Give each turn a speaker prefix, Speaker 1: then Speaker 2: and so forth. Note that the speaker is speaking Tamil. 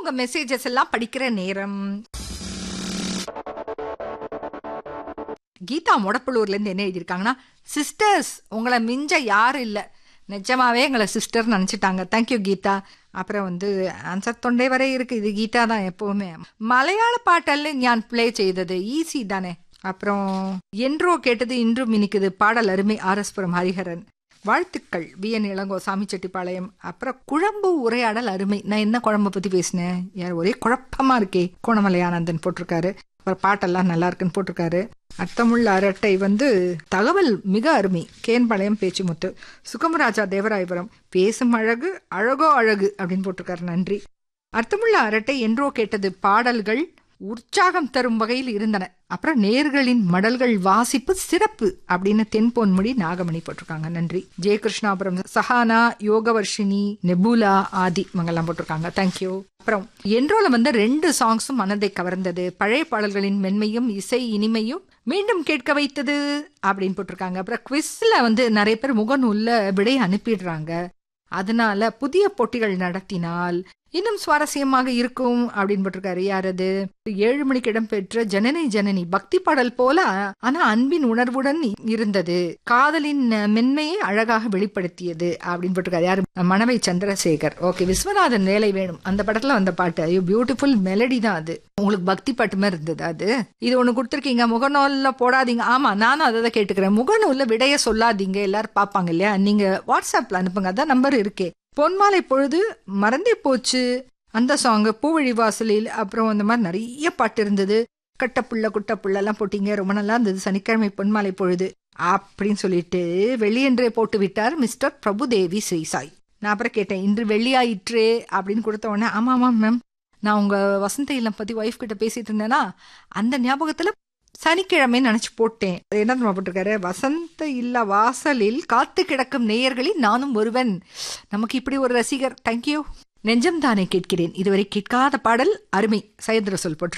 Speaker 1: உங்க மெசேஜஸ் எல்லாம் படிக்கிற நேரம் கீதா முடப்பலூர்ல இருந்து என்ன எழுதியிருக்காங்கன்னா சிஸ்டர்ஸ் உங்களை மிஞ்ச யாரும் இல்ல நிஜமாவே எங்களை சிஸ்டர் நினைச்சிட்டாங்க தேங்க்யூ கீதா அப்புறம் வந்து ஆன்சர் தொண்டை வரை இருக்கு இது கீதா தான் எப்பவுமே மலையாள பாட்டல்ல ஞான் ப்ளே செய்தது ஈஸி தானே அப்புறம் என்றோ கேட்டது இன்றும் இனிக்குது பாடல் அருமை ஆர்எஸ்புரம் ஹரிஹரன் வாழ்த்துக்கள் வி என் இளங்கோ சாமிச்செட்டிப்பாளையம் அப்புறம் குழம்பு உரையாடல் அருமை நான் என்ன குழம்பு பத்தி பேசினேன் யார் ஒரே குழப்பமா இருக்கே கோணமலை ஆனந்தன் போட்டிருக்காரு அப்புறம் பாட்டெல்லாம் நல்லா இருக்குன்னு போட்டிருக்காரு அர்த்தமுள்ள அரட்டை வந்து தகவல் மிக அருமை கேன்பாளையம் பேச்சுமுத்து சுகமராஜா தேவராயபுரம் பேசும் அழகு அழகோ அழகு அப்படின்னு போட்டிருக்காரு நன்றி அர்த்தமுள்ள அரட்டை என்றோ கேட்டது பாடல்கள் உற்சாகம் தரும் வகையில் இருந்தன அப்புறம் நேர்களின் மடல்கள் வாசிப்பு சிறப்பு அப்படின்னு தென்பொன்முடி நாகமணி போட்டிருக்காங்க நன்றி ஜெயகிருஷ்ணாபுரம் சஹானா யோகவர்ஷினி நெபுலா ஆதி இவங்கெல்லாம் போட்டிருக்காங்க தேங்க்யூ அப்புறம் என்றோல வந்து ரெண்டு சாங்ஸும் மனதை கவர்ந்தது பழைய பாடல்களின் மென்மையும் இசை இனிமையும் மீண்டும் கேட்க வைத்தது அப்படின்னு போட்டிருக்காங்க அப்புறம் குவிஸ்ல வந்து நிறைய பேர் முகநூல்ல விடை அனுப்பிடுறாங்க அதனால புதிய போட்டிகள் நடத்தினால் இன்னும் சுவாரஸ்யமாக இருக்கும் அப்படின்னு போட்டிருக்காரு யார் அது ஏழு மணிக்கு இடம்பெற்ற ஜனனி ஜனனி பக்தி பாடல் போல ஆனா அன்பின் உணர்வுடன் இருந்தது காதலின் மென்மையை அழகாக வெளிப்படுத்தியது அப்படின்னு போட்டிருக்காரு யாரு மணவை சந்திரசேகர் ஓகே விஸ்வநாதன் வேலை வேணும் அந்த படத்துல வந்த பாட்டு ஐயோ பியூட்டிஃபுல் மெலடி தான் அது உங்களுக்கு பக்தி பாட்டு மாதிரி இருந்தது அது இது ஒண்ணு கொடுத்துருக்கீங்க முகநூல்ல போடாதீங்க ஆமா நானும் அதை தான் கேட்டுக்கிறேன் முகநூல்ல விடைய சொல்லாதீங்க எல்லாரும் பாப்பாங்க இல்லையா நீங்க வாட்ஸ்அப்ல அனுப்புங்க அதான் நம்பர் இருக்கே பொன்மாலை பொழுது மறந்தே போச்சு அந்த சாங் பூவழி வாசலில் அப்புறம் அந்த மாதிரி நிறைய பாட்டு இருந்தது கட்டப்புள்ள குட்டப்புள்ள எல்லாம் போட்டீங்க ரொம்ப நல்லா இருந்தது சனிக்கிழமை பொன்மாலை பொழுது அப்படின்னு சொல்லிட்டு வெள்ளியன்றே போட்டு விட்டார் மிஸ்டர் பிரபுதேவி ஸ்ரீசாய் நான் அப்புறம் கேட்டேன் இன்று வெள்ளியாயிற்றே அப்படின்னு கொடுத்த உடனே ஆமா ஆமா மேம் நான் உங்க வசந்த இல்லம் பத்தி ஒய்ஃப் கிட்ட பேசிட்டு இருந்தேன்னா அந்த ஞாபகத்துல சனிக்கிழமை நினைச்சு போட்டேன் என்ன தெரியுமா போட்டிருக்காரு வசந்த இல்ல வாசலில் காத்து கிடக்கும் நேயர்களில் நானும் ஒருவன் நமக்கு இப்படி ஒரு ரசிகர் தேங்க்யூ நெஞ்சம் தானே கேட்கிறேன் இதுவரை கேட்காத பாடல் அருமை சையத் ரசூல் போட்டு